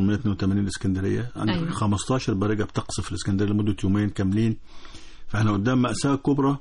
1882 الاسكندريه عندك أيوة. 15 بارجه بتقصف الاسكندريه لمده يومين كاملين فاحنا قدام ماساه كبرى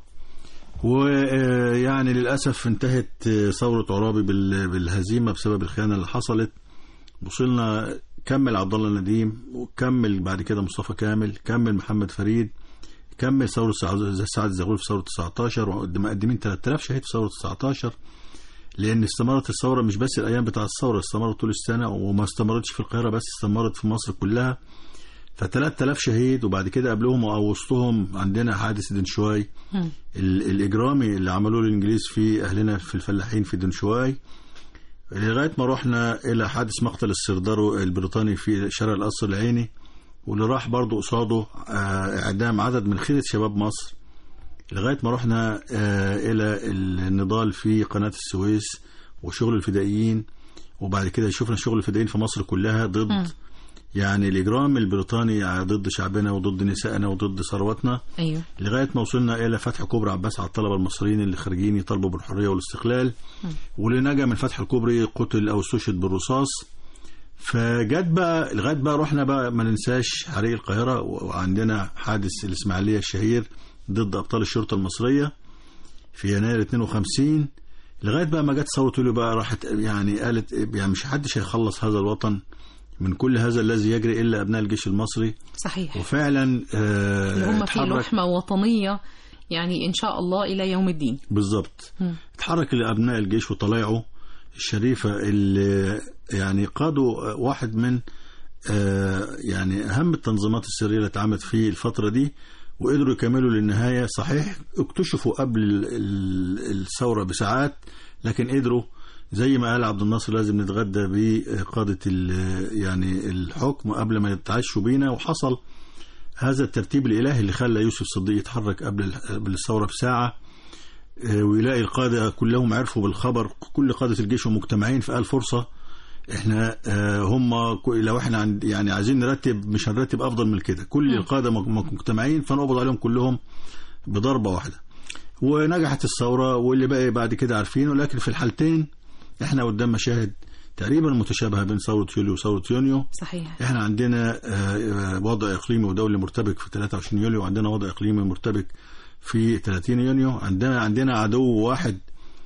ويعني للاسف انتهت آه، ثوره عرابي بال- بالهزيمه بسبب الخيانه اللي حصلت وصلنا كمل عبد الله نديم وكمل بعد كده مصطفى كامل كمل محمد فريد كمل ثوره سعد سعد الزغلول في ثوره 19 ومقدمين 3000 شهيد في ثوره 19 لان استمرت الثوره مش بس الايام بتاع الثوره استمرت طول السنه وما استمرتش في القاهره بس استمرت في مصر كلها ف 3000 شهيد وبعد كده قبلهم او وسطهم عندنا حادث دنشواي مم. ال- الاجرامي اللي عملوه الانجليز في اهلنا في الفلاحين في دنشواي لغايه ما رحنا الى حادث مقتل السردار البريطاني في شارع القصر العيني واللي راح برضه قصاده آه، اعدام عدد من خيره شباب مصر لغايه ما رحنا آه، الى النضال في قناه السويس وشغل الفدائيين وبعد كده شفنا شغل الفدائيين في مصر كلها ضد مم. يعني الاجرام البريطاني ضد شعبنا وضد نسائنا وضد ثروتنا ايوه لغايه ما وصلنا الى فتح كوبري عباس على الطلبه المصريين اللي خارجين يطالبوا بالحريه والاستقلال واللي نجا من فتح الكوبري قتل او استشهد بالرصاص فجت بقى لغايه بقى رحنا بقى ما ننساش حريق القاهره وعندنا حادث الاسماعيليه الشهير ضد ابطال الشرطه المصريه في يناير 52 لغايه بقى ما جت ثوره يوليو بقى راحت يعني قالت يعني مش حدش هيخلص هذا الوطن من كل هذا الذي يجري الا ابناء الجيش المصري صحيح وفعلا آه اللي هم في اتحرك- لحمة وطنية يعني إن شاء الله إلى يوم الدين بالظبط مم. اتحرك لابناء الجيش وطلائعه الشريفه اللي يعني قادوا واحد من آه، يعني اهم التنظيمات السريه اللي اتعملت في الفتره دي وقدروا يكملوا للنهايه صحيح اكتشفوا قبل ال- ال- الثوره بساعات لكن قدروا زي ما قال عبد الناصر لازم نتغدى بقاده ال- يعني الحكم قبل ما يتعشوا بينا وحصل هذا الترتيب الالهي اللي خلى يوسف صديق يتحرك قبل ال- قبل الثوره بساعه آه، ويلاقي القادة كلهم عرفوا بالخبر كل قادة الجيش مجتمعين فقال فرصة احنا آه، هم ك- لو احنا عند يعني عايزين نرتب مش هنرتب افضل من كده كل القادة مج- مجتمعين فنقبض عليهم كلهم بضربة واحدة ونجحت الثورة واللي بقى بعد كده عارفينه لكن في الحالتين احنا قدام مشاهد تقريبا متشابهة بين ثورة يوليو وثورة يونيو صحيح احنا عندنا آه، وضع اقليمي ودولي مرتبك في 23 يوليو وعندنا وضع اقليمي مرتبك في 30 يونيو عندنا عندنا عدو واحد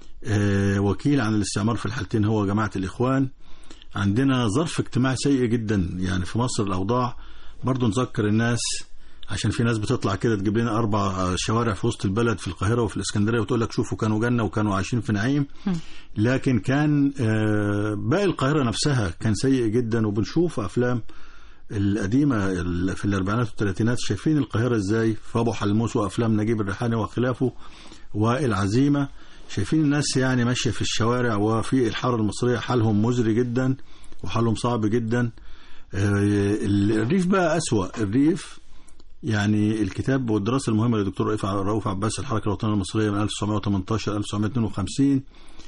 آه، وكيل عن الاستعمار في الحالتين هو جماعة الإخوان عندنا ظرف اجتماعي سيء جدا يعني في مصر الأوضاع برضو نذكر الناس عشان في ناس بتطلع كده تجيب لنا أربع شوارع في وسط البلد في القاهرة وفي الإسكندرية وتقول لك شوفوا كانوا جنة وكانوا عايشين في نعيم لكن كان آه، باقي القاهرة نفسها كان سيء جدا وبنشوف أفلام القديمة ال- في الأربعينات والثلاثينات شايفين القاهرة إزاي في أبو حلموس وأفلام نجيب الريحاني وخلافه والعزيمة شايفين الناس يعني ماشية في الشوارع وفي الحارة المصرية حالهم مزري جدا وحالهم صعب جدا آه، الريف بقى أسوأ الريف يعني الكتاب والدراسة المهمة للدكتور رؤوف رؤوف عباس الحركة الوطنية المصرية من 1918 1952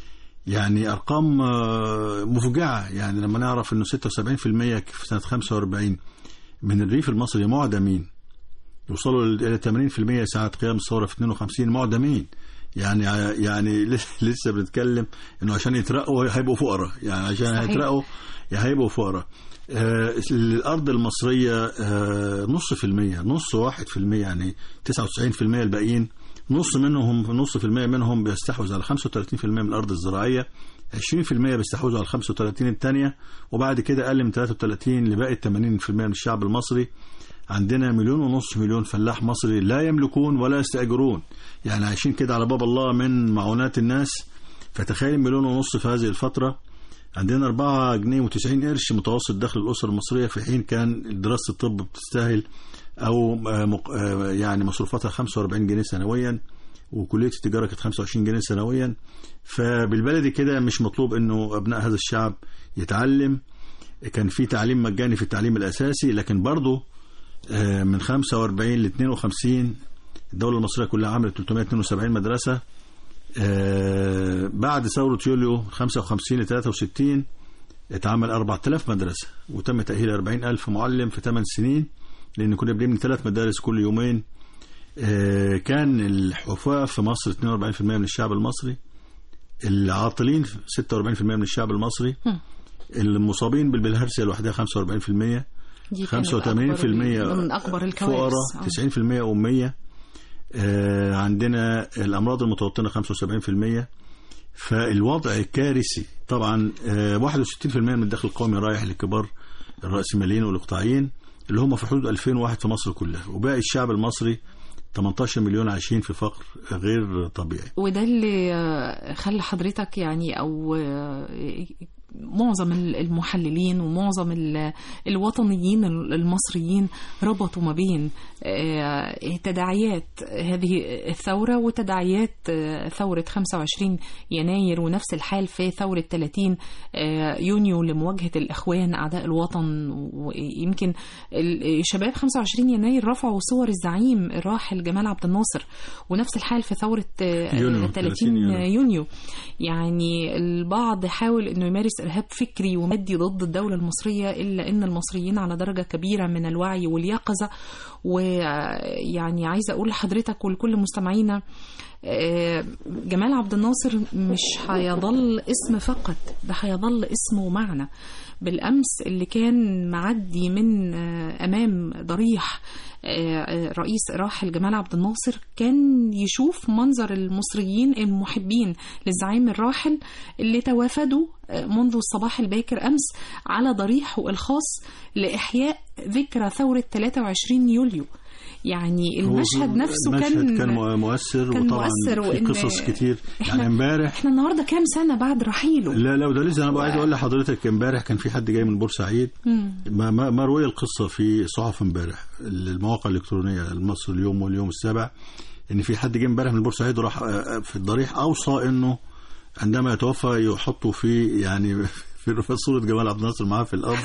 يعني أرقام آه، مفجعة يعني لما نعرف إنه 76% في سنة 45 من الريف المصري معدمين يوصلوا إلى 80% ساعة قيام الثورة في 52 معدمين يعني يعني لسه بنتكلم انه عشان يترقوا هيبقوا فقراء يعني عشان صحيح. هيترقوا هيبقوا فقراء آه الارض المصريه آه نص في المية نص واحد في المية يعني 99% الباقيين نص منهم نص في المية منهم بيستحوذ على 35% من الارض الزراعيه 20% بيستحوذوا على 35 الثانيه وبعد كده اقل من 33 لباقي 80% من الشعب المصري عندنا مليون ونص مليون فلاح مصري لا يملكون ولا يستأجرون يعني عايشين كده على باب الله من معونات الناس فتخيل مليون ونص في هذه الفترة عندنا 4 جنيه و90 قرش متوسط دخل الأسرة المصرية في حين كان دراسة الطب بتستاهل أو آه، مق- آه، يعني مصروفاتها 45 جنيه سنويا وكلية التجارة كانت 25 جنيه سنويا فبالبلدي كده مش مطلوب انه ابناء هذا الشعب يتعلم كان في تعليم مجاني في التعليم الاساسي لكن برضه آه، من 45 ل 52 الدولة المصرية كلها عملت 372 مدرسة آه، بعد ثورة يوليو 55 ل 63 اتعمل 4000 مدرسة وتم تأهيل 40000 معلم في 8 سنين لأن كنا بنبني ثلاث مدارس كل يومين آه، كان الحفاة في مصر 42% من الشعب المصري العاطلين 46% من الشعب المصري المصابين بالبلهارسيا لوحدها 45% دي كانت 85% أكبر من أكبر الكوارث فقراء آه. 90% أمية آه، عندنا الأمراض المتوطنة 75% فالوضع كارثي طبعا آه، 61% من الدخل القومي رايح لكبار الرأسماليين والإقطاعيين اللي هم في حدود 2000 واحد في مصر كلها وباقي الشعب المصري 18 مليون عايشين في فقر غير طبيعي وده اللي آه، خلى حضرتك يعني او آه، معظم المحللين ومعظم ال- الوطنيين المصريين ربطوا ما بين آه، تداعيات هذه الثورة وتداعيات آه، ثورة 25 يناير ونفس الحال في ثورة 30 آه، يونيو لمواجهة الإخوان أعداء الوطن ويمكن ال- شباب 25 يناير رفعوا صور الزعيم الراحل جمال عبد الناصر ونفس الحال في ثورة آه، يونيو، 30 30 يونيو. يونيو يعني البعض حاول انه يمارس ارهاب فكري ومادي ضد الدوله المصريه الا ان المصريين على درجه كبيره من الوعي واليقظه ويعني عايزه اقول لحضرتك ولكل مستمعينا آه، جمال عبد الناصر مش هيظل اسم فقط ده هيظل اسم ومعنى بالامس اللي كان معدي من آه، امام ضريح آه، آه، رئيس راحل جمال عبد الناصر كان يشوف منظر المصريين المحبين للزعيم الراحل اللي توافدوا آه، منذ الصباح الباكر امس على ضريحه الخاص لاحياء ذكرى ثوره 23 يوليو يعني المشهد هو نفسه المشهد كان كان مؤ- مؤثر كان وطبعا مؤثر في وإن قصص كتير إحنا- يعني امبارح احنا النهارده كام سنه بعد رحيله لا لا وده لسه انا بقى عايز اقول لحضرتك امبارح كان في حد جاي من بورسعيد مم. ما ما ما روي القصه في صحف امبارح المواقع الالكترونيه المصري اليوم واليوم السابع ان في حد جه امبارح من بورسعيد وراح آه، في الضريح اوصى انه عندما يتوفى يحطوا في يعني في صوره جمال عبد الناصر معاه في الارض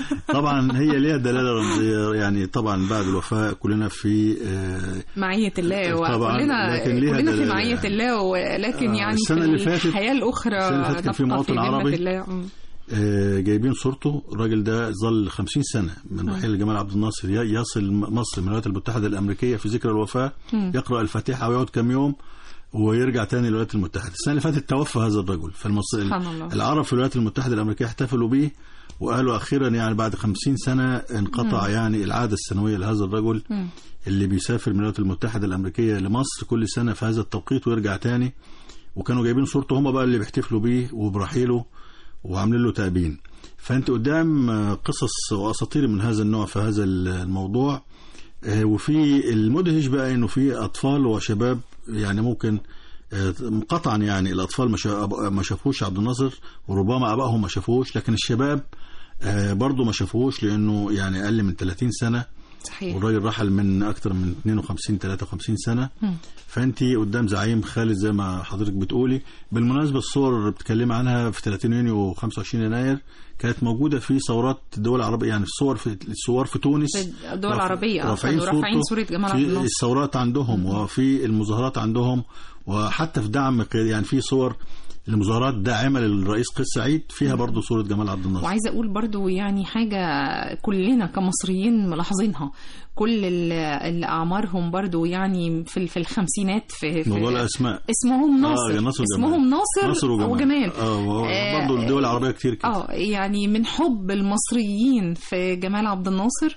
طبعا هي ليها دلاله رمزيه يعني طبعا بعد الوفاه كلنا في آه، معية الله طبعاً، وكلنا لكن ليها كلنا في دلالة معية يعني. الله ولكن آه، يعني السنة في اللي فاتت- الحياة الأخرى السنة اللي فاتت كان في نبقى مواطن ذمة عربي. الله مم. آه، جايبين صورته الراجل ده ظل 50 سنة من رحيل جمال عبد الناصر ي- يصل مصر من الولايات المتحدة الأمريكية في ذكرى الوفاة مم. يقرأ الفاتحة ويقعد كام يوم ويرجع تاني للولايات المتحدة السنة اللي فاتت توفى هذا الرجل فالمصر سبحان الله. العرب في الولايات المتحدة الأمريكية احتفلوا به وقالوا أخيرا يعني بعد 50 سنة انقطع يعني العادة السنوية لهذا الرجل مم. اللي بيسافر من الولايات المتحدة الأمريكية لمصر كل سنة في هذا التوقيت ويرجع تاني وكانوا جايبين صورته هم بقى اللي بيحتفلوا بيه وبرحيله وعاملين له تأبين فأنت قدام آه، قصص وأساطير من هذا النوع في هذا الموضوع آه، وفي المدهش بقى إنه في أطفال وشباب يعني ممكن آه، قطعا يعني الأطفال ما شا- ما شافوش عبد الناصر وربما أبائهم ما شافوش لكن الشباب آه، برضه ما شافوش لأنه يعني أقل من 30 سنة صحيح والراجل رحل من اكتر من 52 53 سنه مم. فانت قدام زعيم خالد زي ما حضرتك بتقولي بالمناسبه الصور اللي بتتكلم عنها في 30 يونيو و25 يناير كانت موجوده في ثورات الدول العربيه يعني الصور في الصور في تونس في الدول رف- العربية آه، رافعين كانوا رافعين صورته صورة جمال عبد في الناصر الثورات عندهم وفي المظاهرات عندهم وحتى في دعم قيادي يعني في صور لمظاهرات داعمه للرئيس قيس سعيد فيها برضه صوره جمال عبد الناصر وعايزه اقول برضو يعني حاجه كلنا كمصريين ملاحظينها كل ال- اللي اعمارهم برضو يعني في في الخمسينات في, في موضوع الاسماء اسمهم ناصر, آه، ناصر اسمهم وجمال. ناصر, ناصر وجمال, وجمال. اه آه، برضه الدول العربيه كتير كده اه يعني من حب المصريين في جمال عبد الناصر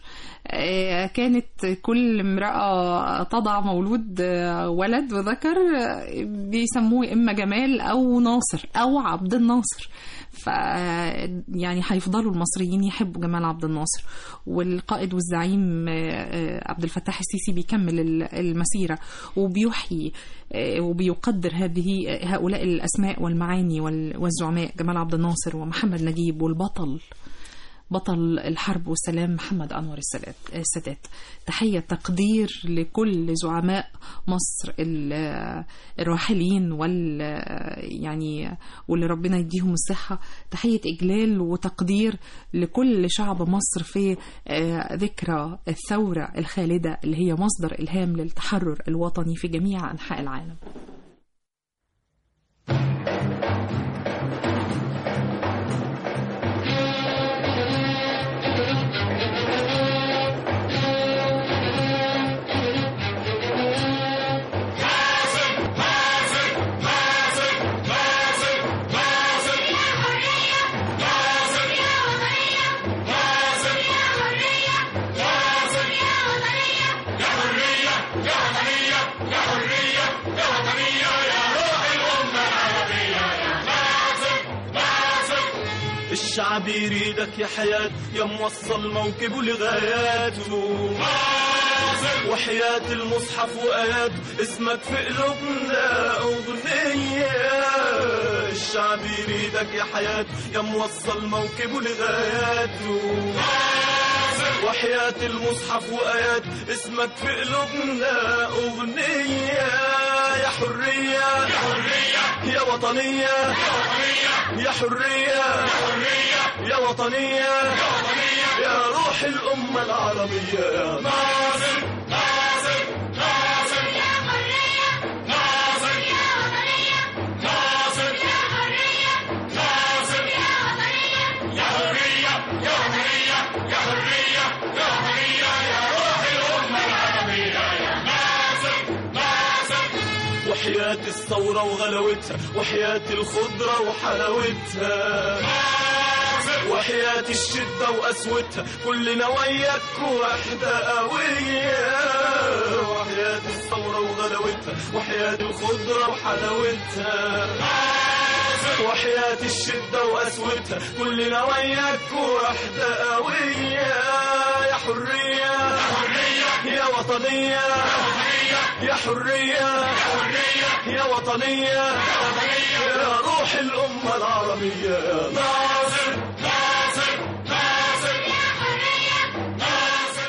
آه، كانت كل امرأة تضع مولود آه، ولد وذكر آه، بيسموه إما جمال أو ناصر أو عبد الناصر ف يعني هيفضلوا المصريين يحبوا جمال عبد الناصر والقائد والزعيم آه، آه، عبد الفتاح السيسي بيكمل ال- المسيرة وبيحيي آه، وبيقدر هذه هؤلاء الأسماء والمعاني وال- والزعماء جمال عبد الناصر ومحمد نجيب والبطل بطل الحرب والسلام محمد أنور السادات السادات تحية تقدير لكل زعماء مصر ال- الراحلين وال يعني واللي ربنا يديهم الصحة تحية إجلال وتقدير لكل شعب مصر في آه، ذكرى الثورة الخالدة اللي هي مصدر إلهام للتحرر الوطني في جميع أنحاء العالم يا الشعب يريدك يا حياة يا موصل موكبه لغاياته وحياة المصحف وآيات اسمك في قلوبنا أغنية الشعب يريدك يا حياة يا موصل موكبه لغاياته وحياة المصحف وآيات اسمك في قلوبنا أغنية يا حرية يا حرية يا وطنية يا حرية يا حرية يا وطنية يا وطنية يا روح الأمة العربية يا ناصر ناصر ناصر يا حرية ناصر يا وطنية ناصر يا حرية ناصر يا وطنية يا حرية يا حرية يا حرية يا حرية يا روح الأمة العربية يا ناصر ناصر وحياة الثورة وغلاوتها وحياة الخضرة وحلاوتها وحياة الشدة وقسوتها كلنا وياك وحدة قوية وحياة الثورة وغلاوتها وحياة الخضرة وحلاوتها وحياة الشدة وقسوتها كلنا وياك وحدة قوية يا حرية يا حرية يا وطنية يا حرية يا حرية يا وطنية يا روح الأمة العربية يا ناصر ناصر ناصر يا حرية ناصر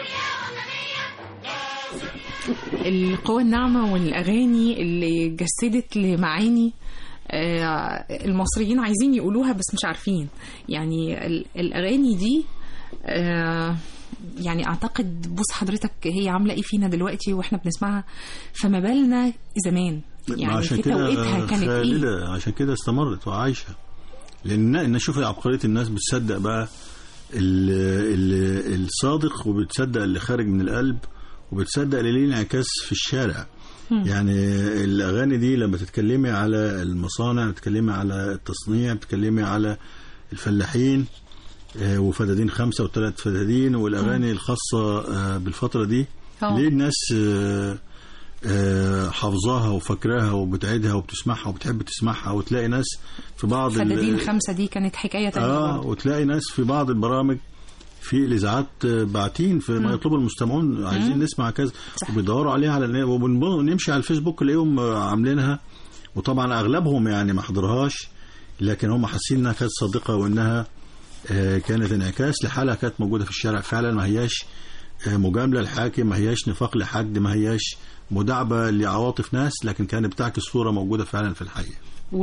القوى الناعمة والأغاني اللي جسدت لمعاني آه، المصريين عايزين يقولوها بس مش عارفين يعني ال- الأغاني دي آه، يعني أعتقد بص حضرتك هي عاملة إيه فينا دلوقتي وإحنا بنسمعها فما بالنا زمان ما يعني عشان في كده توقيتها كانت إيه خالدة عشان كده استمرت وعايشة لأن إن شوف عبقرية الناس بتصدق بقى ال ال الصادق وبتصدق اللي خارج من القلب وبتصدق اللي ليه انعكاس في الشارع يعني الأغاني دي لما تتكلمي على المصانع تتكلمي على التصنيع تتكلمي على الفلاحين آه، وفدادين خمسة وثلاث فدادين والأغاني الخاصة آه، بالفترة دي آه. ليه الناس آه، آه، حافظاها وفاكراها وبتعيدها وبتسمعها وبتحب تسمعها وتلاقي ناس في بعض ال- فدادين خمسة دي كانت حكاية تانية اه برضه. وتلاقي ناس في بعض البرامج في الاذاعات آه، باعتين في ما يطلبه المستمعون عايزين نسمع كذا صح. وبيدوروا عليها على الن- وبنمشي على الفيسبوك نلاقيهم آه، عاملينها وطبعا اغلبهم يعني ما حضرهاش لكن هم حاسين انها كانت صادقه وانها آه، كانت انعكاس لحاله كانت موجوده في الشارع فعلا ما هياش آه، مجامله لحاكم ما هياش نفاق لحد ما هياش مداعبه لعواطف ناس لكن كانت بتعكس صوره موجوده فعلا في الحقيقه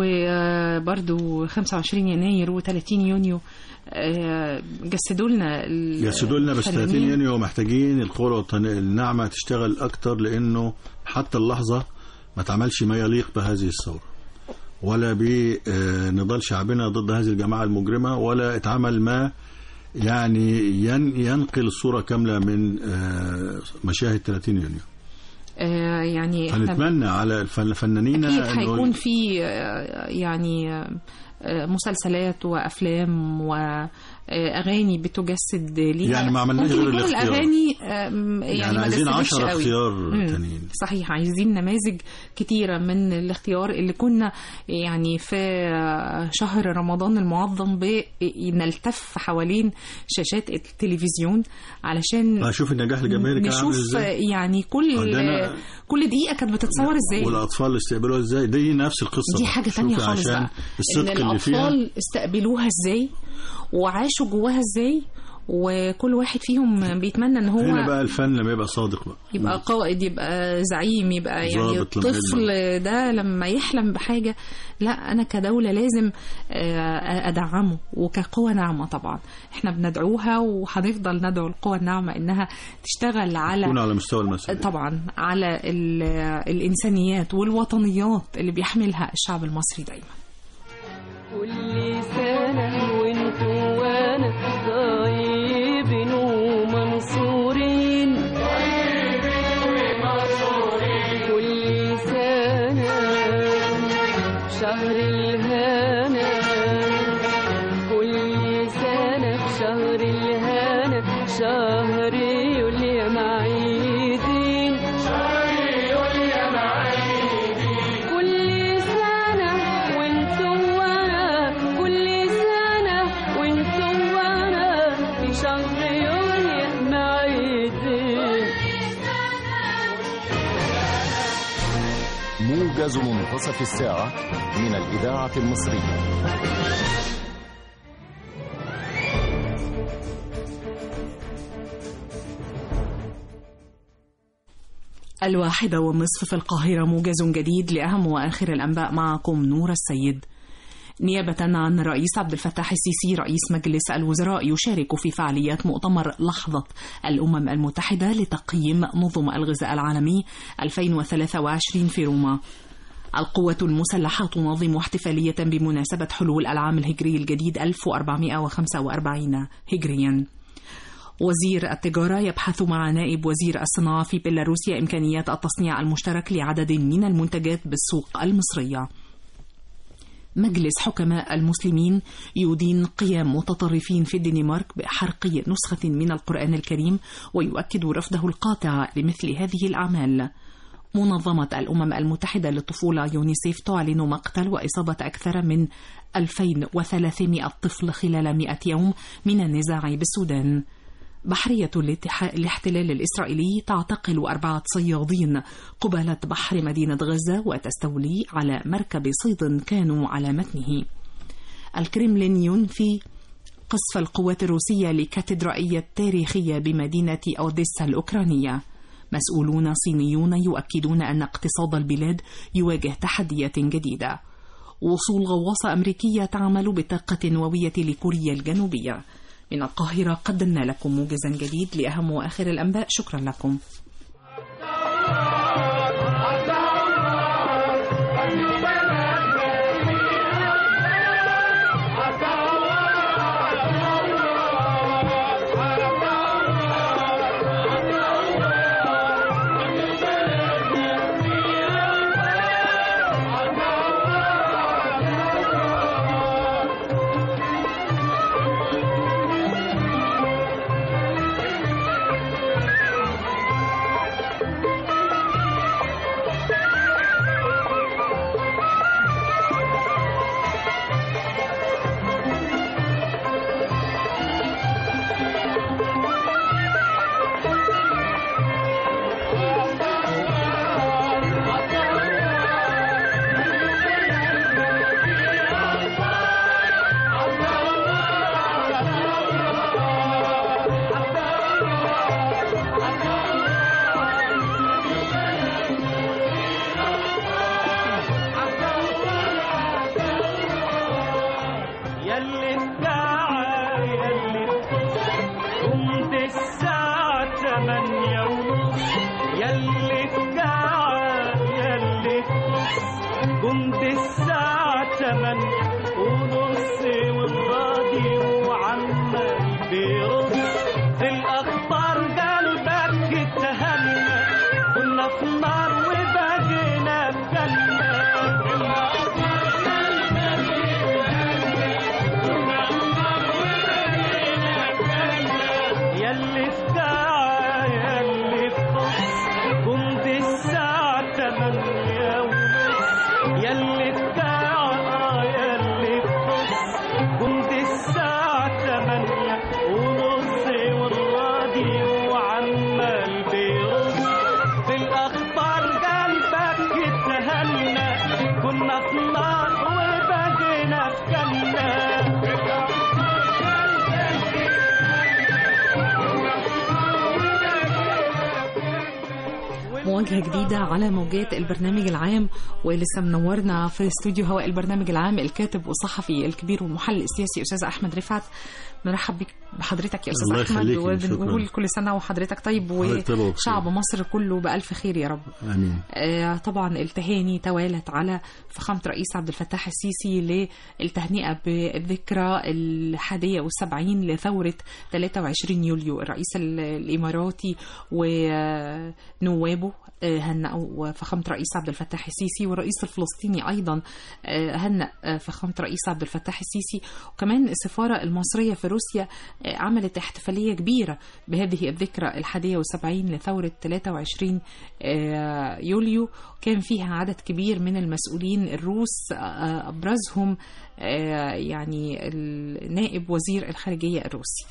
وبرضو 25 يناير و30 يونيو آه، جسدوا لنا ال- يسدوا لنا بس 30 الفنانين. يونيو محتاجين القوى الوطنية الناعمة تشتغل أكتر لأنه حتى اللحظة ما تعملش ما يليق بهذه الثورة ولا بنضال شعبنا ضد هذه الجماعة المجرمة ولا اتعمل ما يعني ين- ينقل الصورة كاملة من آه، مشاهد 30 يونيو آه، يعني احنا فنتمنى على الفن- الفنانين اكيد إنه- هيكون في آه، يعني آه، آه، مسلسلات وافلام واغاني بتجسد ليها يعني ما عملناش ممكن غير يكون الاختيار. الاغاني آم، يعني, يعني ما عايزين جسدتش 10 قوي. اختيار مم. تانيين صحيح عايزين نماذج كتيرة من الاختيار اللي كنا يعني في شهر رمضان المعظم بنلتف حوالين شاشات التلفزيون علشان هشوف النجاح الجماهيري كان عامل نشوف ازاي يعني كل عندنا- كل دقيقة كانت بتتصور ازاي والاطفال استقبلوها ازاي دي نفس القصه دي بقى. حاجة تانية شوفي خالص عشان بقى الصدق إن اللي فيها الأطفال استقبلوها ازاي وعاشوا جواها ازاي وكل واحد فيهم بيتمنى ان هو هنا بقى الفن لما يبقى صادق بقى يبقى قائد يبقى زعيم يبقى يعني ضابط لما الطفل ده لما يحلم بحاجة لا أنا كدولة لازم آه، أدعمه وكقوة ناعمة طبعا احنا بندعوها وهنفضل ندعو القوى الناعمة إنها تشتغل على يكون على مستوى المسؤولية طبعا على ال- الإنسانيات والوطنيات اللي بيحملها الشعب المصري دايما كل سنة وانتوا وانا طيبين ومنصورين كل سنة شهر الهنا كل سنة في شهر الهنا شهر يوليا معيدين كل سنة وانتوا وانا كل سنة وانتوا يوليا معيدين موجز منتصف الساعة من الإذاعة المصرية الواحدة والنصف في القاهرة موجز جديد لأهم وآخر الأنباء معكم نور السيد نيابة عن الرئيس عبد الفتاح السيسي رئيس مجلس الوزراء يشارك في فعاليات مؤتمر لحظة الأمم المتحدة لتقييم نظم الغذاء العالمي 2023 في روما القوة المسلحة تنظم احتفالية بمناسبة حلول العام الهجري الجديد 1445 هجرياً وزير التجارة يبحث مع نائب وزير الصناعة في بيلاروسيا إمكانيات التصنيع المشترك لعدد من المنتجات بالسوق المصرية مجلس حكماء المسلمين يدين قيام متطرفين في الدنمارك بحرق نسخة من القرآن الكريم ويؤكد رفضه القاطع لمثل هذه الأعمال منظمة الأمم المتحدة للطفولة يونيسيف تعلن مقتل وإصابة أكثر من 2300 طفل خلال 100 يوم من النزاع بالسودان بحرية الاتحا- الاحتلال الإسرائيلي تعتقل أربعة صيادين قبالة بحر مدينة غزة وتستولي على مركب صيد كانوا على متنه الكرملين ينفي قصف القوات الروسية لكاتدرائية تاريخية بمدينة أوديسا الأوكرانية مسؤولون صينيون يؤكدون أن اقتصاد البلاد يواجه تحديات جديدة وصول غواصة أمريكية تعمل بطاقة نووية لكوريا الجنوبية من القاهرة قدمنا لكم موجزا جديد لأهم وآخر الأنباء شكرا لكم يلي الساعة يلي قمت الساعة تمانية ونص يلي الساعة يلي قمت الساعة تمانية ونص والراديو عمال بيرص في الأخبار قلبك اتهنى كنا في نار وبقينا في جنة في الأخبار يلي الساعة يلي الخص قمت الساعة تمانية ونص يلي الساعة يلي الخص قمت الساعة تمانية ونص والراديو عمال بيرص في الأخبار قلبك اتهنى كنا في نار وبقينا في جنة مواجهة جديدة على موجات البرنامج العام ولسه منورنا في استوديو هواء البرنامج العام الكاتب والصحفي الكبير والمحلل السياسي أستاذ أحمد رفعت نرحب بك بحضرتك يا الله أستاذ أحمد يخليك، وبنقول شكراً. كل سنة وحضرتك طيب حضرتك طيبة وبخير. وشعب مصر كله بألف خير يا رب امين آه، طبعا التهاني توالت على فخامة رئيس عبد الفتاح السيسي للتهنئة بالذكرى الحادية والسبعين لثورة 23 يوليو الرئيس ال- الإماراتي ونوابه آه، هنأوا فخامة رئيس عبد الفتاح السيسي والرئيس الفلسطيني أيضا آه، هنأ آه، فخامة رئيس عبد الفتاح السيسي وكمان السفارة المصرية في روسيا آه، عملت احتفالية كبيرة بهذه الذكرى الحادية والسبعين لثورة 23 آه، يوليو كان فيها عدد كبير من المسؤولين الروس آه، أبرزهم آه، يعني ال- نائب وزير الخارجية الروسي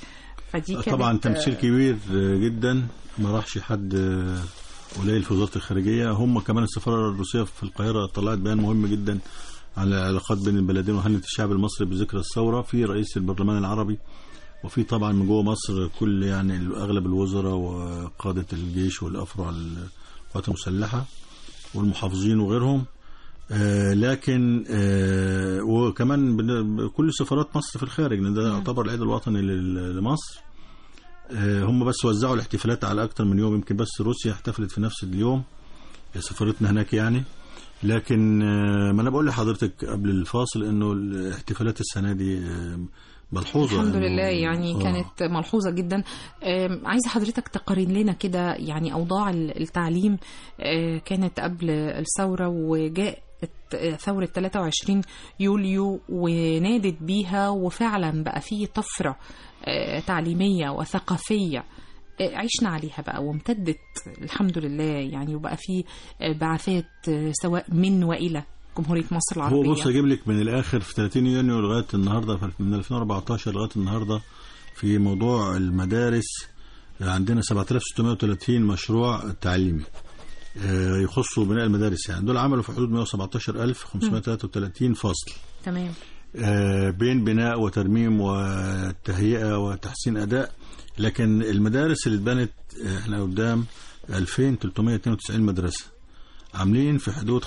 فدي كانت طبعا تمثيل كبير جدا ما راحش حد قليل في وزاره الخارجيه هم كمان السفاره الروسيه في القاهره طلعت بيان مهم جدا على العلاقات بين البلدين وهنت الشعب المصري بذكرى الثوره في رئيس البرلمان العربي وفي طبعا من جوه مصر كل يعني اغلب الوزراء وقاده الجيش والافرع القوات المسلحه والمحافظين وغيرهم آه لكن آه وكمان بن- كل سفارات مصر في الخارج لان ده يعتبر العيد الوطني لل- لمصر آه هم بس وزعوا الاحتفالات على اكتر من يوم يمكن بس روسيا احتفلت في نفس اليوم سفارتنا هناك يعني لكن آه ما انا بقول لحضرتك قبل الفاصل انه الاحتفالات السنه دي آه ملحوظه الحمد إنه- لله يعني آه. كانت ملحوظة جدا آم، عايزة حضرتك تقارن لنا كده يعني أوضاع ال- التعليم آه، كانت قبل الثورة وجاءت آه، ثورة 23 يوليو ونادت بيها وفعلا بقى فيه طفرة آه، تعليمية وثقافية آه، عشنا عليها بقى وامتدت الحمد لله يعني وبقى فيه آه، بعثات آه، سواء من وإلى جمهورية مصر العربية هو بص اجيب لك من الاخر في 30 يونيو لغايه النهارده في- من 2014 لغايه النهارده في موضوع المدارس عندنا 7630 مشروع تعليمي آه، يخصوا بناء المدارس يعني دول عملوا في حدود 117533 فصل تمام آه، بين بناء وترميم وتهيئة وتحسين أداء لكن المدارس اللي اتبنت آه، احنا قدام 2392 مدرسة عاملين في حدود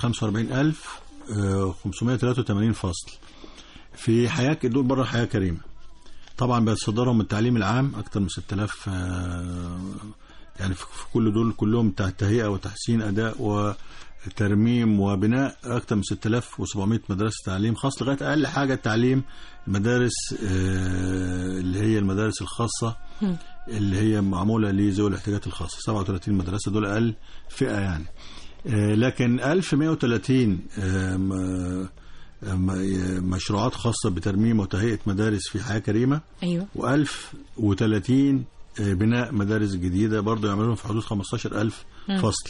45583 فصل في حياة دول بره حياة كريمة طبعا بيتصدرهم التعليم العام أكثر من 6000 آه، يعني في في كل دول كلهم تع- تهيئة وتحسين أداء وترميم وبناء أكثر من 6700 مدرسة تعليم خاص لغاية أقل حاجة التعليم المدارس آه، اللي هي المدارس الخاصة اللي هي معمولة لذوي الاحتياجات الخاصة 37 مدرسة دول أقل فئة يعني آه، لكن 1130 آه، م- م- مشروعات خاصة بترميم وتهيئة مدارس في حياة كريمة أيوه و1030 بناء مدارس جديدة برضو يعملون في حدود 15000 فصل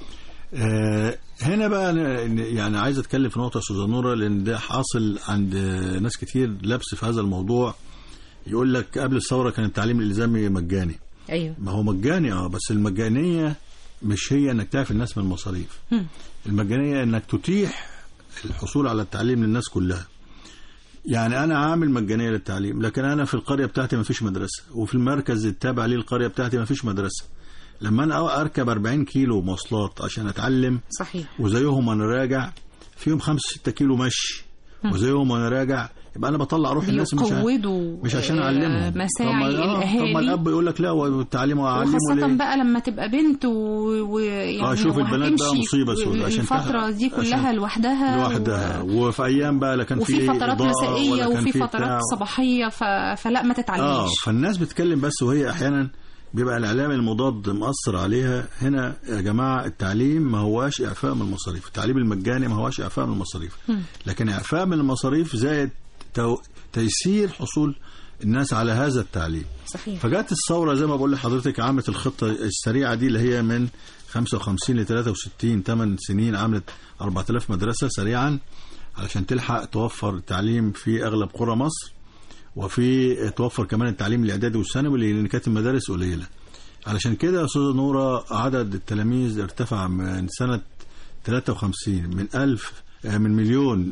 آه، هنا بقى أنا يعني عايز اتكلم في نقطة أستاذة نورة لأن ده حاصل عند ناس كتير لبس في هذا الموضوع يقول لك قبل الثورة كان التعليم الإلزامي مجاني أيوه ما هو مجاني اه بس المجانية مش هي انك تعفي الناس من المصاريف المجانية انك تتيح الحصول على التعليم للناس كلها يعني انا عامل مجانية للتعليم لكن انا في القرية بتاعتي ما فيش مدرسة وفي المركز التابع لي القرية بتاعتي ما فيش مدرسة لما انا اركب 40 كيلو مواصلات عشان اتعلم صحيح وزيهم وانا راجع فيهم 5 6 كيلو مشي وزيهم وانا راجع يبقى انا بطلع روح الناس مش ع- بيقودوا مش عشان آه، اعلمهم طب مساعي ما- آه، طب ما الاهالي الاب يقول لك لا والتعليم اعلمه وخاصة ليه بقى لما تبقى بنت و- ويعني آه، شوف البنات بقى وهتمشي مصيبة سودة عشان الفترة تحت- دي كلها عشان- لوحدها لوحدها و... وفي ايام بقى لا كان وفي في فترات إضاءة مسائية ولا كان وفي في فترات بتاع. صباحية ف... فلا ما اه تتعلميش فالناس بتتكلم بس وهي احيانا بيبقى الاعلام المضاد مأثر عليها هنا يا جماعه التعليم ما هواش اعفاء من المصاريف التعليم المجاني ما هواش اعفاء من المصاريف لكن اعفاء من المصاريف زائد تو... تيسير حصول الناس على هذا التعليم صحيح فجات الثوره زي ما بقول لحضرتك عملت الخطه السريعه دي اللي هي من 55 ل 63 8 سنين عملت 4000 مدرسه سريعا علشان تلحق توفر التعليم في اغلب قرى مصر وفي توفر كمان التعليم الاعدادي والثانوي لان كانت المدارس قليله علشان كده يا استاذه نوره عدد التلاميذ ارتفع من سنه 53 من 1000 آه، من مليون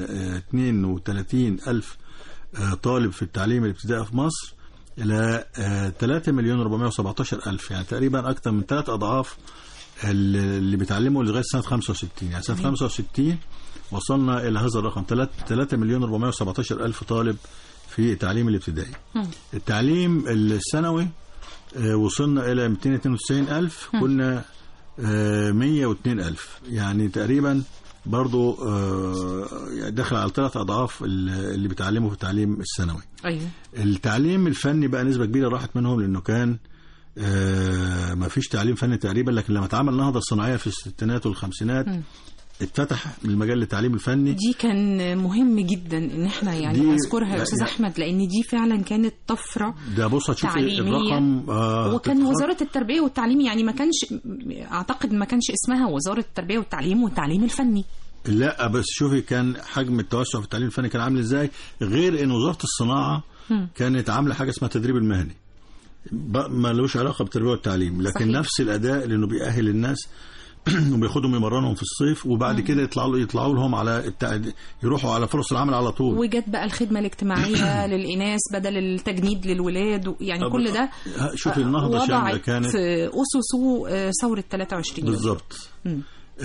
132 الف آه، طالب في التعليم الابتدائي في مصر الى آه، 3 مليون 417 الف يعني تقريبا اكثر من ثلاث اضعاف اللي اللي بيتعلموا لغايه سنه 65 يعني سنه 65 وصلنا الى هذا الرقم 3 3 مليون 417 الف طالب في التعليم الابتدائي التعليم الثانوي آه، وصلنا الى 292 الف كنا آه، 102 الف يعني تقريبا برضو آه، يعني داخل على ثلاث اضعاف اللي اللي بيتعلموا في التعليم الثانوي ايوه التعليم الفني بقى نسبة كبيرة راحت منهم لأنه كان آه ما فيش تعليم فني تقريبا لكن لما اتعمل النهضة الصناعية في الستينات والخمسينات اتفتح المجال للتعليم الفني دي كان مهم جدا ان احنا يعني دي- نذكرها يا لا- استاذ لا. احمد لان دي فعلا كانت طفره ده بص هتشوفي تعليمية. الرقم آه وكان تتخ- وزاره التربيه والتعليم يعني ما كانش اعتقد ما كانش اسمها وزاره التربيه والتعليم والتعليم الفني لا بس شوفي كان حجم التوسع في التعليم الفني كان عامل ازاي غير ان وزارة الصناعة كانت عاملة حاجة اسمها التدريب المهني ب- ملوش علاقه بالتربيه والتعليم لكن صحيح. نفس الاداء لانه بيأهل الناس وبياخدهم يمرنهم في الصيف وبعد كده يطلعوا يطلعوا لهم على التع... يروحوا على فرص العمل على طول وجت بقى الخدمة الاجتماعية للإناث بدل التجنيد للولاد و- يعني كل ده شوفي النهضه شامله وضعت كانت أسسه آه، ثورة 23 يوليو. بالظبط مم.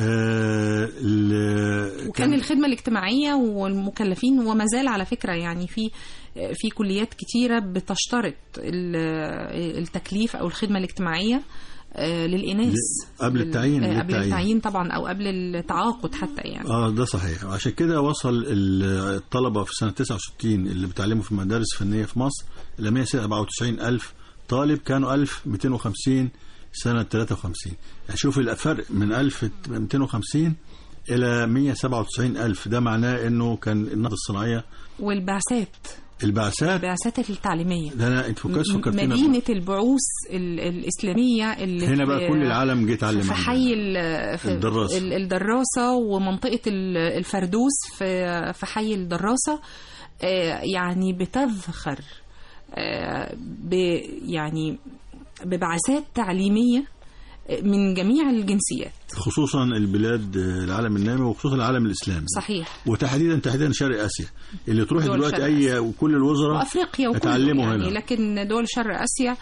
آه ال- وكان الخدمة الاجتماعية والمكلفين وما زال على فكرة يعني في في كليات كتيرة بتشترط ال- التكليف أو الخدمة الاجتماعية آه، للإناث ل- قبل لل- التعيين، آه، قبل للتعيين. التعيين طبعا أو قبل التعاقد حتى يعني اه ده صحيح وعشان كده وصل ال- الطلبه في سنه 69 اللي بيتعلموا في المدارس الفنيه في مصر ل 197 الف طالب كانوا 1250 سنه 53 يعني شوف الفرق من 1250 الى 197 الف ده معناه انه كان النهضه الصناعيه والبعثات البعثات البعثات التعليمية ده انا انت كويس فكرتنا مدينة البعوث ال- الإسلامية اللي هنا بقى في- كل العالم جه يتعلم في عندنا. حي ال- في الدراسة. ال- الدراسة ومنطقة ال- الفردوس في في حي الدراسة آه، يعني بتذخر آه، ب يعني ببعثات تعليمية من جميع الجنسيات خصوصا البلاد آه، العالم النامي وخصوصا العالم الاسلامي صحيح وتحديدا تحديدا شرق اسيا اللي تروح دول دلوقتي شرق اي وكل الوزراء وافريقيا وكله اتعلموا يعني هنا. لكن دول شرق اسيا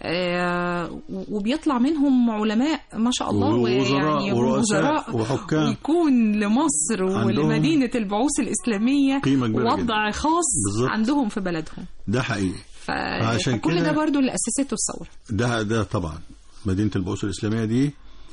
آه، وبيطلع منهم علماء ما شاء الله ووزراء ويعني ورؤساء وحكام. ويكون لمصر عندهم ولمدينة البعوث الإسلامية قيمة كبيرة وضع خاص بالظبط. عندهم في بلدهم ده حقيقي ف... عشان فكل كده- ده برضو اللي أسسته الثورة ده ده طبعا مدينه البعوث الاسلاميه دي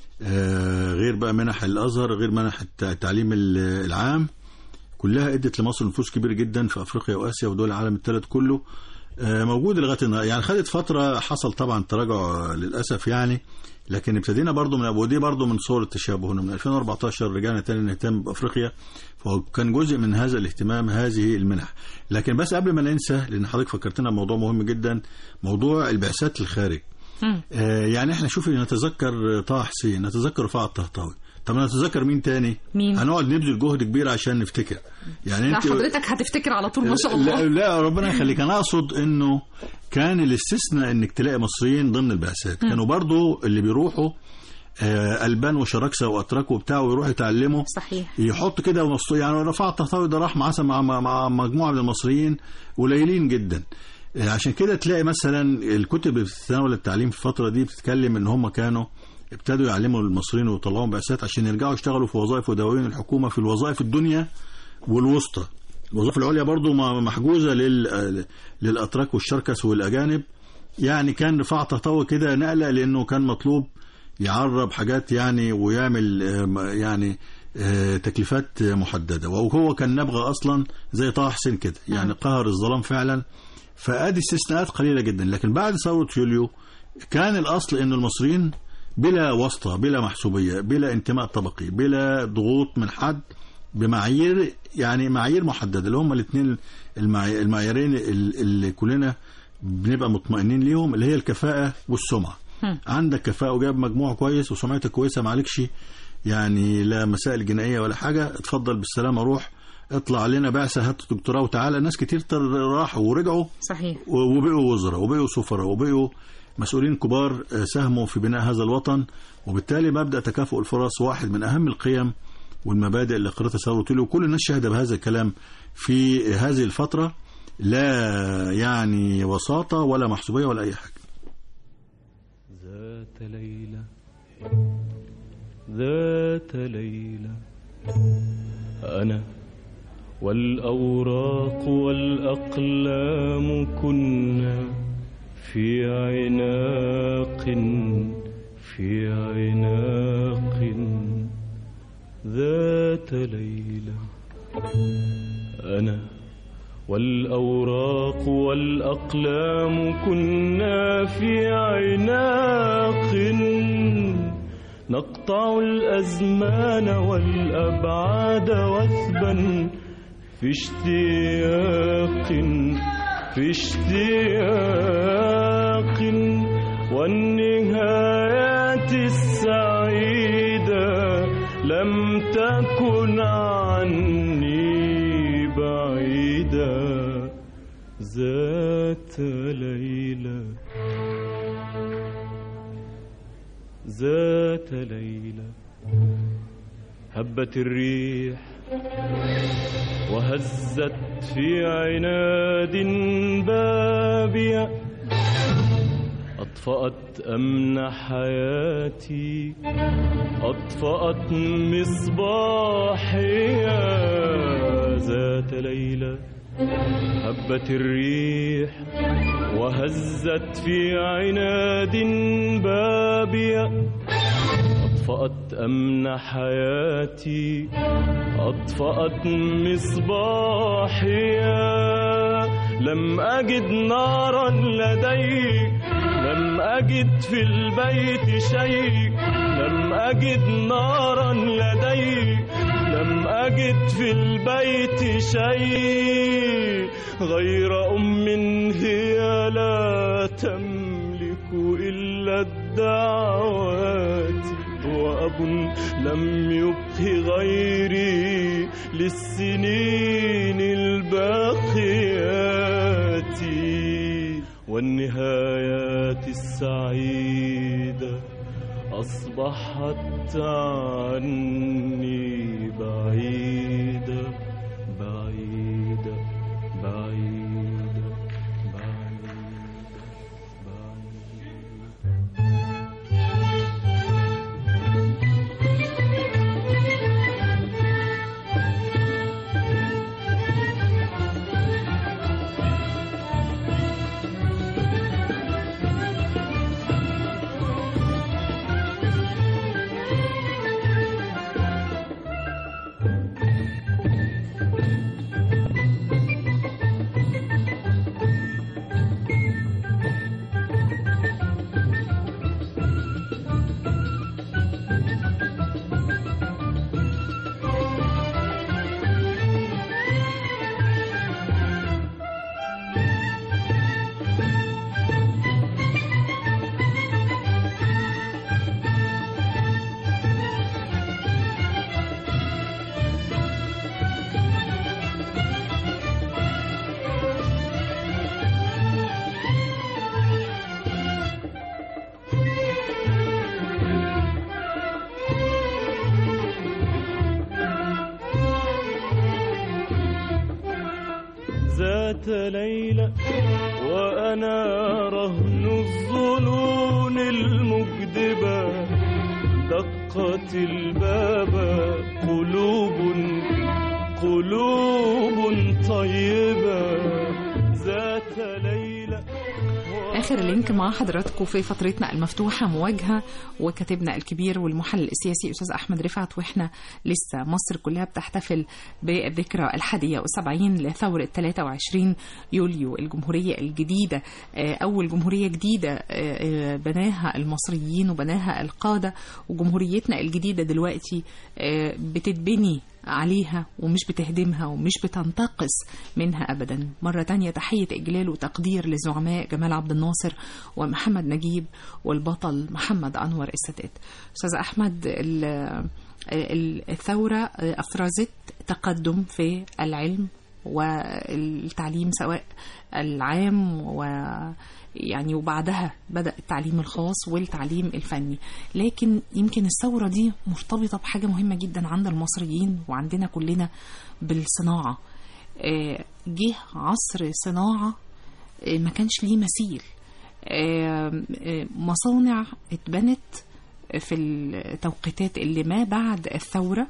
آه، غير بقى منح الازهر غير منح الت- التعليم ال- العام كلها ادت لمصر نفوذ كبير جدا في افريقيا واسيا ودول العالم الثالث كله آه، موجود لغايه النهارده يعني خدت فتره حصل طبعا تراجع للاسف يعني لكن ابتدينا برضو من ودي برضو من صور التشابه هنا من 2014 رجعنا تاني نهتم بافريقيا فكان جزء من هذا الاهتمام هذه المنح لكن بس قبل ما ننسى لان حضرتك فكرتنا بموضوع مهم جدا موضوع البعثات للخارج مم. آه، يعني احنا شوفي نتذكر طه حسين نتذكر رفاعة الطهطاوي طب نتذكر مين تاني مين؟ هنقعد نبذل جهد كبير عشان نفتكر يعني لا انت حضرتك هتفتكر على طول ما شاء لا, الله لا ربنا يخليك انا اقصد انه كان الاستثناء انك تلاقي مصريين ضمن البعثات كانوا برضو اللي بيروحوا آه، البان وشراكسه واتراك وبتاع ويروحوا يتعلموا صحيح يحط كده وسط يعني رفاعة الطهطاوي ده راح مثلا مع, مع, مع مجموعه من المصريين قليلين جدا آه، عشان كده تلاقي مثلا الكتب اللي بتتناول التعليم في الفتره دي بتتكلم ان هم كانوا ابتدوا يعلموا المصريين ويطلعوا بعثات عشان يرجعوا يشتغلوا في وظائف ودواوين الحكومه في الوظائف الدنيا والوسطى الوظائف العليا برضو م- محجوزه لل للاتراك والشركس والاجانب يعني كان رفاعة الطهطاوي كده نقله لانه كان مطلوب يعرب حاجات يعني ويعمل آه، م- يعني آه، تكليفات آه، محدده وهو كان نبغى اصلا زي طه حسين كده يعني قهر الظلام فعلا فادي استثناءات قليله جدا لكن بعد ثوره يوليو كان الاصل ان المصريين بلا واسطه بلا محسوبيه بلا انتماء طبقي بلا ضغوط من حد بمعايير يعني معايير محدده اللي هم الاثنين المعاييرين ال- اللي كلنا بنبقى مطمئنين ليهم اللي هي الكفاءه والسمعه هم. عندك كفاءه وجايب مجموع كويس وسمعتك كويسه معلكش يعني لا مسائل جنائيه ولا حاجه اتفضل بالسلامه روح اطلع لنا بعثه هات دكتوراه وتعالى ناس كتير تر- راحوا ورجعوا صحيح وبقوا وزراء وبقوا سفراء وبقوا مسؤولين كبار آه، ساهموا في بناء هذا الوطن وبالتالي مبدا تكافؤ الفرص واحد من اهم القيم والمبادئ اللي اقرتها ثوره يوليو وكل الناس شاهده بهذا الكلام في هذه الفتره لا يعني وساطه ولا محسوبيه ولا اي حاجه ذات ليلة ذات ليلة أنا والأوراق والأقلام كنا في عناق في عناق ذات ليلة أنا والأوراق والأقلام كنا في عناق نقطع الأزمان والأبعاد وثبا في اشتياق في اشتياق والنهايات السعيدة لم تكن عني بعيدة ذات ليلة ذات ليلة هبت الريح وهزت في عناد بابية أطفأت أمن حياتي أطفأت مصباحي ذات ليلة هبت الريح وهزت في عناد بابية أطفأت أمن حياتي أطفأت مصباحي لم أجد نارا لدي لم أجد في البيت شيء لم أجد نارا لدي لم أجد في البيت شيء غير أم هي لا تملك إلا الدعوات وأب لم يبق غيري للسنين الباقيات والنهايات السعيدة أصبحت عني بعيدة بعيدة بعيدة بعيدة بعيدة ذات ليلة وأنا رهن الظنون المكذبة دقت الباب قلوب قلوب طيبة ذات ليلة آخر لينك مع حضراتكم في فترتنا المفتوحة مواجهة وكاتبنا الكبير والمحلل السياسي أستاذ أحمد رفعت وإحنا لسه مصر كلها بتحتفل بالذكرى الحادية والسبعين لثورة 23 يوليو الجمهورية الجديدة آه، أول جمهورية جديدة آه، آه، بناها المصريين وبناها القادة وجمهوريتنا الجديدة دلوقتي آه، بتتبني عليها ومش بتهدمها ومش بتنتقص منها أبدا مرة تانية تحية إجلال وتقدير لزعماء جمال عبد الناصر ومحمد نجيب والبطل محمد أنور السادات أستاذ أحمد ال- ال- الثورة أفرزت تقدم في العلم والتعليم سواء العام و يعني وبعدها بدأ التعليم الخاص والتعليم الفني لكن يمكن الثورة دي مرتبطة بحاجة مهمة جدا عند المصريين وعندنا كلنا بالصناعة آه، جه عصر صناعة آه، ما كانش ليه مثيل آه، آه، مصانع اتبنت في التوقيتات اللي ما بعد الثورة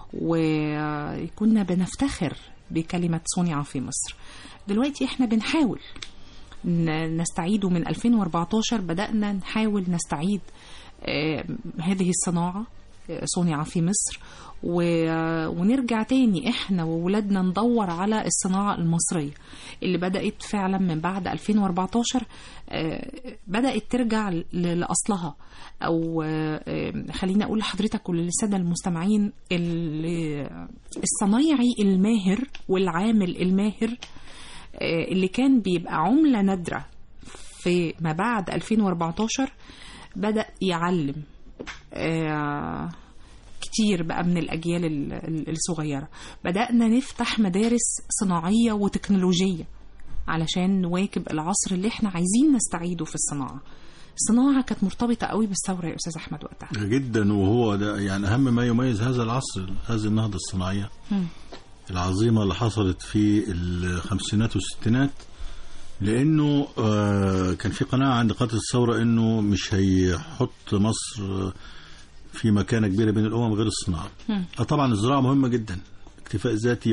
وكنا بنفتخر بكلمة صنع في مصر دلوقتي احنا بنحاول ن- نستعيده من 2014 بدأنا نحاول نستعيد آه، هذه الصناعة آه، صنع في مصر و- ونرجع تاني احنا وولادنا ندور على الصناعة المصرية اللي بدأت فعلا من بعد 2014 آه، بدأت ترجع ل- لأصلها أو آه، آه، خليني أقول لحضرتك وللسادة المستمعين ال- الصنايعي الماهر والعامل الماهر آه، اللي كان بيبقى عملة نادرة في ما بعد 2014 بدأ يعلم آه، كتير بقى من الأجيال ال- ال- الصغيرة بدأنا نفتح مدارس صناعية وتكنولوجية علشان نواكب العصر اللي احنا عايزين نستعيده في الصناعة صناعه كانت مرتبطه قوي بالثوره يا استاذ احمد وقتها جدا وهو ده يعني اهم ما يميز هذا العصر هذه النهضه الصناعيه مم. العظيمه اللي حصلت في الخمسينات والستينات لانه آه، كان في قناعه عند قاده الثوره انه مش هيحط مصر آه، في مكانه كبيره بين الامم غير الصناعه. مم. آه، طبعا الزراعه مهمه جدا اكتفاء ذاتي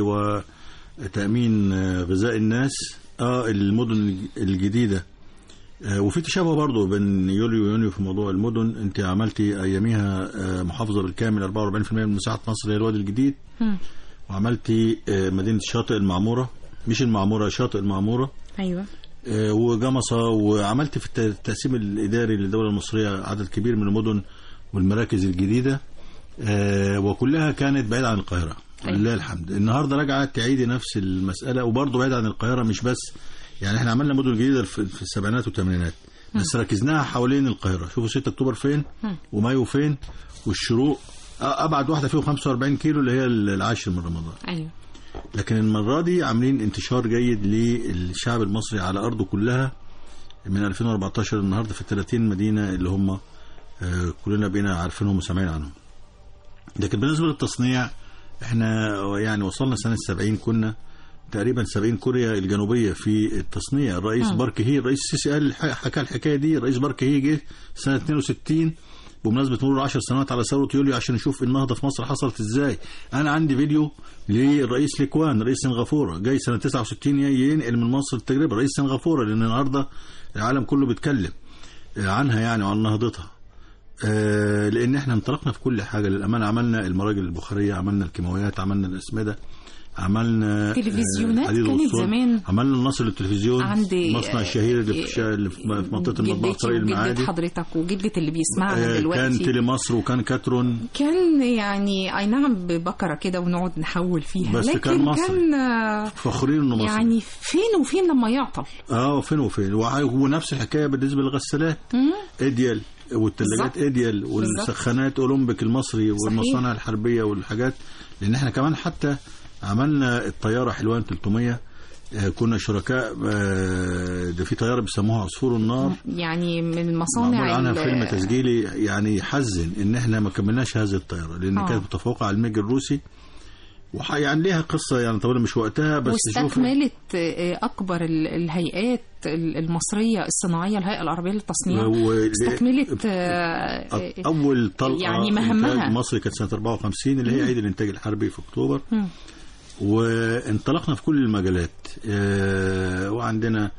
وتامين آه، غذاء الناس اه المدن الجديده آه، وفي تشابه برضه بين يوليو ويونيو في موضوع المدن انت عملتي اياميها آه، محافظه بالكامل 44% من مساحه مصر هي الوادي الجديد مم. وعملتي آه، مدينه الشاطئ المعموره مش المعموره شاطئ المعموره ايوه آه، وجمصة وعملت في الت- التقسيم الإداري للدولة المصرية عدد كبير من المدن والمراكز الجديدة آه، وكلها كانت بعيدة عن القاهرة أيوة. لله الحمد النهاردة راجعة تعيدي نفس المسألة وبرضه بعيدة عن القاهرة مش بس يعني احنا عملنا مدن جديدة في في السبعينات والثمانينات بس ركزناها حوالين القاهرة شوفوا 6 أكتوبر فين مم. ومايو فين والشروق أ- أبعد واحدة فيهم 45 كيلو اللي هي العاشر من رمضان ايوه لكن المرة دي عاملين انتشار جيد للشعب المصري على أرضه كلها من 2014 النهارده في 30 مدينة اللي هم آه، كلنا بقينا عارفينهم وسامعين عنهم. لكن بالنسبة للتصنيع احنا يعني وصلنا سنة 70 كنا تقريبا 70 كوريا الجنوبية في التصنيع الرئيس مم. بارك هي الرئيس السيسي قال الح- حكى الحكاية دي الرئيس بارك هي جه سنة 62 بمناسبة مرور 10 سنوات على ثورة يوليو عشان نشوف النهضة في مصر حصلت ازاي أنا عندي فيديو للرئيس ليكوان رئيس سنغافورة جاي سنة 69 ينقل من مصر التجربة رئيس سنغافورة لأن النهاردة العالم كله بيتكلم عنها يعني وعن نهضتها آه، لان احنا انطلقنا في كل حاجه للامانه عملنا المراجل البخاريه عملنا الكيماويات عملنا الاسمده عملنا آه، تلفزيونات حديد كانت الأسطول. زمان عملنا النصر للتلفزيون عند مصنع الشهير اللي في, الشا- اللي في منطقه المطبخ جدتي طريق وجدة المعادي حضرتك وجدة اللي بيسمعنا آه، دلوقتي كان تيلي مصر وكان كاترون كان يعني اي نعم ببكره كده ونقعد نحول فيها بس لكن كان مصري. كان آه، فخورين انه مصري يعني فين وفين لما يعطل اه فين وفين وع- ونفس الحكايه بالنسبه للغسالات مم. اديال والثلاجات بالظبط. اديال والسخانات اولمبيك المصري والمصانع الحربيه والحاجات لان احنا كمان حتى عملنا الطياره حلوان 300 آه، كنا شركاء آه، ده في طياره بيسموها عصفور النار يعني من المصانع معمول عنها ال- فيلم تسجيلي يعني يحزن ان احنا ما كملناش هذه الطياره لان آه. كانت متفوقه على الميج الروسي وح- يعني ليها قصه يعني طبعا مش وقتها بس شوفي واستكملت آه، اكبر ال- الهيئات ال- المصريه الصناعيه الهيئه العربيه للتصنيع و- و- استكملت آه، آه، اول طلقه يعني إنتاج مهمها. مصري كانت سنه 54 اللي هي عيد الانتاج الحربي في اكتوبر مم. وانطلقنا في كل المجالات آه، وعندنا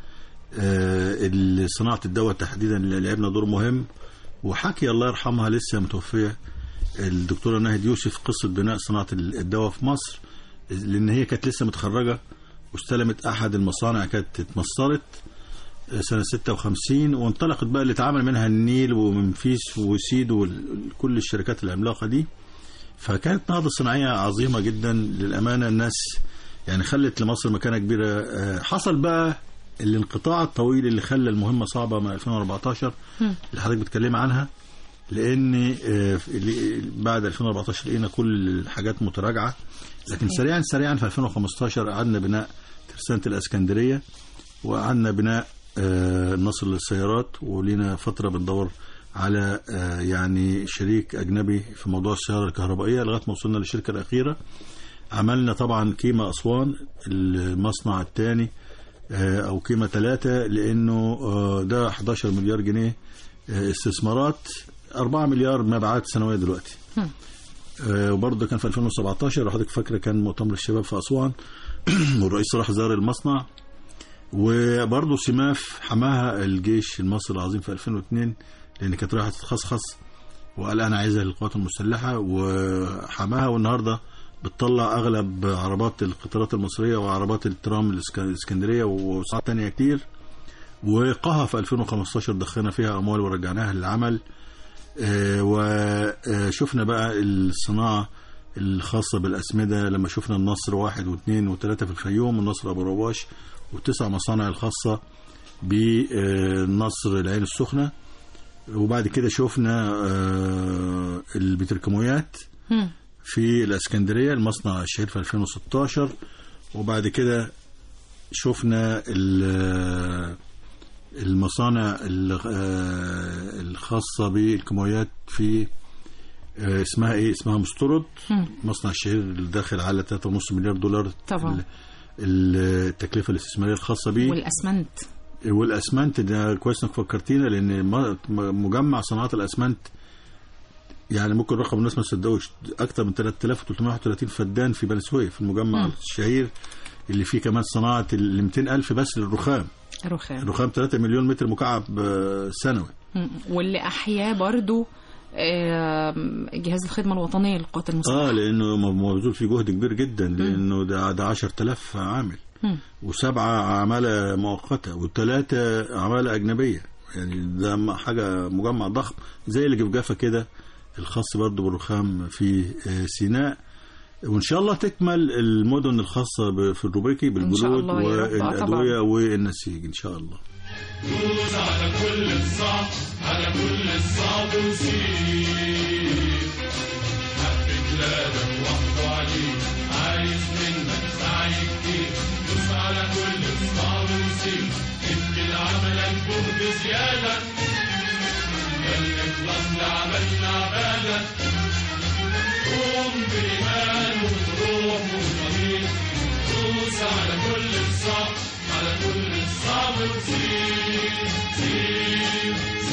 آه، صناعه الدواء تحديدا اللي لعبنا دور مهم وحكي الله يرحمها لسه متوفيه الدكتوره ناهد يوسف قصه بناء صناعه الدواء في مصر لان هي كانت لسه متخرجه واستلمت احد المصانع كانت اتمصرت سنة 56 وانطلقت بقى اللي اتعمل منها النيل ومنفيس وسيد وكل الشركات العملاقة دي فكانت نهضة صناعية عظيمة جدا للأمانة الناس يعني خلت لمصر مكانة كبيرة آه، حصل بقى الانقطاع الطويل اللي خلى المهمة صعبة من 2014 مم. اللي حضرتك بتتكلم عنها لأن آه، في- اللي- بعد 2014 لقينا كل الحاجات متراجعة لكن سريعا سريعا في 2015 قعدنا بناء ترسانة الإسكندرية وقعدنا بناء آه، النصر للسيارات ولينا فترة بندور على آه، يعني شريك أجنبي في موضوع السيارة الكهربائية لغاية ما وصلنا للشركة الأخيرة عملنا طبعا كيما أسوان المصنع الثاني أو كيما ثلاثة لأنه آه، ده 11 مليار جنيه آه، استثمارات 4 مليار مبيعات سنوية دلوقتي هم. آه، وبرضه كان في 2017 لو حضرتك فاكره كان مؤتمر الشباب في اسوان والرئيس راح زار المصنع وبرضه سماف حماها الجيش المصري العظيم في 2002 لان كانت رايحه تتخصخص وقال انا عايزها للقوات المسلحه وحماها والنهارده بتطلع اغلب عربات القطارات المصريه وعربات الترام الإسك- الاسكندريه وساعات تانية كتير وقها في 2015 دخلنا فيها اموال ورجعناها للعمل آه، وشفنا بقى الصناعة الخاصة بالأسمدة لما شفنا النصر واحد واثنين وثلاثة في الفيوم والنصر أبو رواش والتسع مصانع الخاصة بالنصر العين السخنة وبعد كده شفنا آه، البتركمويات هم. في الاسكندريه المصنع الشهير في 2016 وبعد كده شفنا ال- المصانع ال- آه، الخاصة بالكيماويات في آه، اسمها ايه اسمها مستورد مم. مصنع الشهير اللي داخل على 3.5 مليار دولار طبعا. ال- ال- التكلفة الاستثمارية الخاصة بيه والاسمنت والاسمنت ده كويس انك فكرتينا لان م- م- مجمع صناعه الاسمنت يعني ممكن رقم الناس ما تصدقوش اكثر من 3331 فدان في بني سويف في المجمع مم. الشهير اللي فيه كمان صناعه ال 200 الف بس للرخام رخام الرخام 3 مليون متر مكعب آه، سنوي مم. واللي احياه برضو آم، جهاز الخدمه الوطنيه للقوات المسلحه اه لانه م- مبذول فيه جهد كبير جدا لانه ده ده 10000 عامل مم. وسبعه عماله مؤقته وثلاثه عماله اجنبيه يعني ده م- حاجه مجمع ضخم زي اللي في جافا كده الخاص برضه بالرخام في آه، سيناء وان شاء الله تكمل المدن الخاصه ب- في الروبيكي إن شاء بالجلود الله يا رب. آه، طبعاً. والادويه والنسيج ان شاء الله دوس على كل الصعب على كل الصعب وسير حب بلادك وحده عليك عايز منك سعي كتير دوس على كل الصعب وسير ابني لعملك جهد زيادة خلي اخلص لعملنا عبادة قوم بإيمان وبروح وضمير دوس على كل الصعب على كل الصعب وسير سير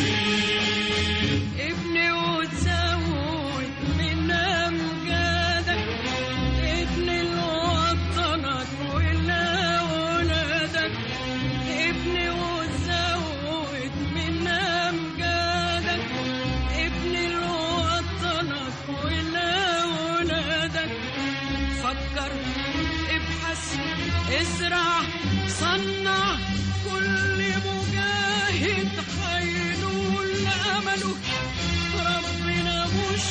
سير ابني وتزود من امجادك ابني لوطنك ولأولادك ابني وتزود من امجادك ابني لوطنك ولأولادك فكر ابحث ازرع صنع كل مجاهد حينول امله ربنا مش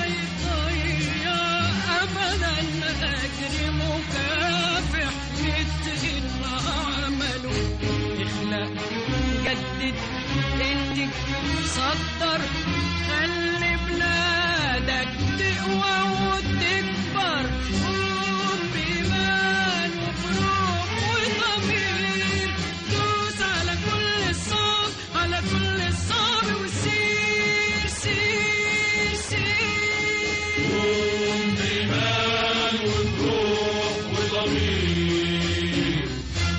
هيضيع ابدا اجر مكافح متقن عمله اخلق جدد انتج صدر خلي بلادك تقوى وتكبر قوم بإيمان وبروح وضمير دوس على كل الصعب على كل الصعب وسير سير سير قوم بإيمان وبروح وضمير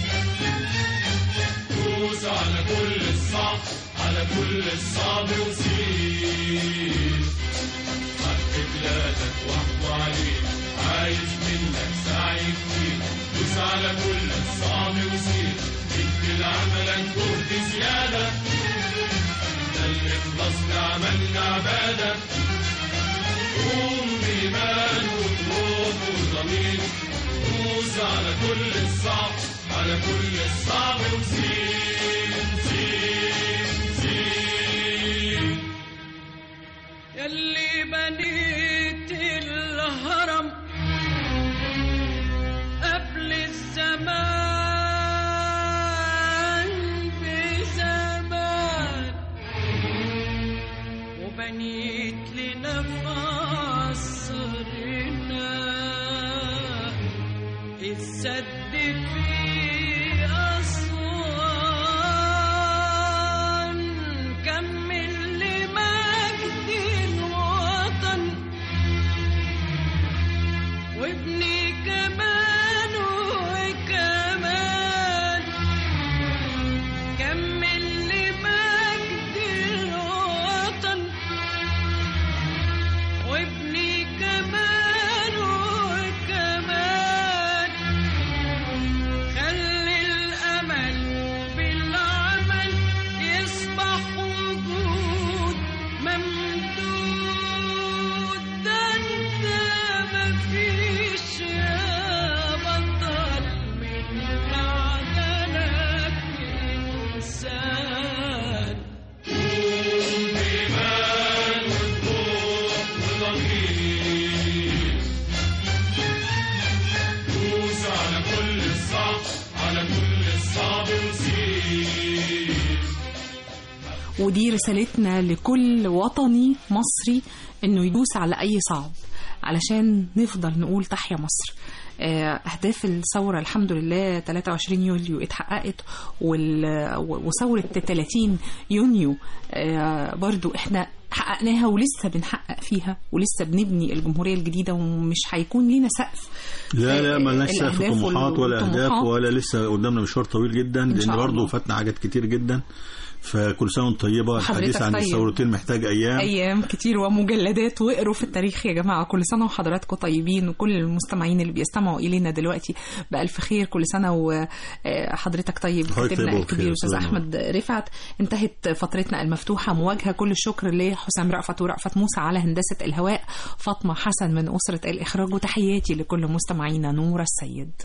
دوس على كل الصعب على كل الصعب وسير حق بلادك وحده عليك عايز منك سعي كتير دوس على كل الصعب وسير ادي لعملك جهد زيادة ده الإخلاص لعملنا عبادة قوم بإيمان وبروح وضمير دوس على كل الصعب على كل الصعب وسير سير سير يلي بنيت الهرم قبل الزمان بزمان وبنيت لنا في عصرنا السد في أسوان كمل لمجد الوطن وابني كمان وكمان كمل لمجد الوطن وابني كمان وكمان خلي الأمل بالعمل يصبح وجود ممدود ده انت مفيش يا بطل من معدنك إنسان بإيمان وبروح وضمير دوس على كل الصعب على كل الصعب وسير ودي رسالتنا لكل وطني مصري انه يدوس على اي صعب علشان نفضل نقول تحيا مصر آه، أهداف الثورة الحمد لله 23 يوليو اتحققت وال- وثورة 30 يونيو آه، برضو احنا حققناها ولسه بنحقق فيها ولسه بنبني الجمهورية الجديدة ومش هيكون لينا سقف لا لا ملناش سقف الأهداف طموحات ولا اهداف والطموحات. ولا لسه قدامنا مشوار طويل جدا لان شاء برضه الله. فاتنا حاجات كتير جدا فكل سنه وانت طيبه وحضرتك الحديث عن طيب. الثورتين محتاج ايام ايام كتير ومجلدات واقروا في التاريخ يا جماعه كل سنه وحضراتكم طيبين وكل المستمعين اللي بيستمعوا الينا دلوقتي بالف خير كل سنه وحضرتك طيب حضرتك كاتبنا طيبة الكبير وبخير. استاذ سلام. احمد رفعت انتهت فترتنا المفتوحه مواجهه كل الشكر لحسام رأفت ورأفت موسى على هندسه الهواء فاطمه حسن من اسره الاخراج وتحياتي لكل مستمعينا نور السيد